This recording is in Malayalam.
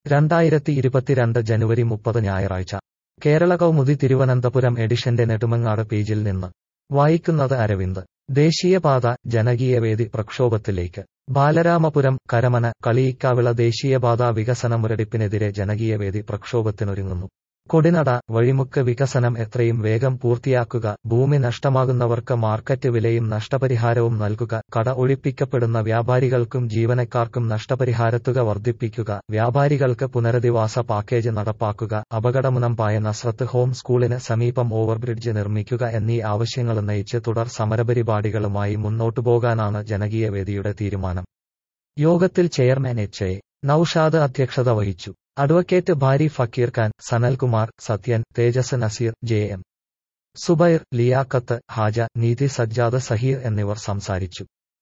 രണ്ടായിരത്തി ഇരുപത്തിരണ്ട് ജനുവരി മുപ്പത് ഞായറാഴ്ച കേരള കൗമുദി തിരുവനന്തപുരം എഡിഷന്റെ നെടുമങ്ങാട് പേജിൽ നിന്ന് വായിക്കുന്നത് അരവിന്ദ് ദേശീയപാത ജനകീയവേദി പ്രക്ഷോഭത്തിലേക്ക് ബാലരാമപുരം കരമന കളിയിക്കാവിള ദേശീയപാത വികസന മുരടിപ്പിനെതിരെ ജനകീയവേദി പ്രക്ഷോഭത്തിനൊരുങ്ങുന്നു കൊടിനട വഴിമുക്ക് വികസനം എത്രയും വേഗം പൂർത്തിയാക്കുക ഭൂമി നഷ്ടമാകുന്നവർക്ക് മാർക്കറ്റ് വിലയും നഷ്ടപരിഹാരവും നൽകുക കട ഒഴിപ്പിക്കപ്പെടുന്ന വ്യാപാരികൾക്കും ജീവനക്കാർക്കും നഷ്ടപരിഹാരത്തുക വർദ്ധിപ്പിക്കുക വ്യാപാരികൾക്ക് പുനരധിവാസ പാക്കേജ് നടപ്പാക്കുക അപകടമുനമ്പായ നസ്രത്ത് ഹോം സ്കൂളിന് സമീപം ഓവർബ്രിഡ്ജ് നിർമ്മിക്കുക എന്നീ ആവശ്യങ്ങളുന്നയിച്ച് തുടർ സമരപരിപാടികളുമായി മുന്നോട്ടുപോകാനാണ് ജനകീയവേദിയുടെ തീരുമാനം യോഗത്തിൽ ചെയർമാൻ എച്ച് എ നൌഷാദ് അധ്യക്ഷത വഹിച്ചു advocate Bhari Fakir Khan Sanalkumar Sathyan Thejas Naseer J M Subair Liaquat ഹാജ നീതി സജ്ജാദ് സഹീർ എന്നിവർ സംസാരിച്ചു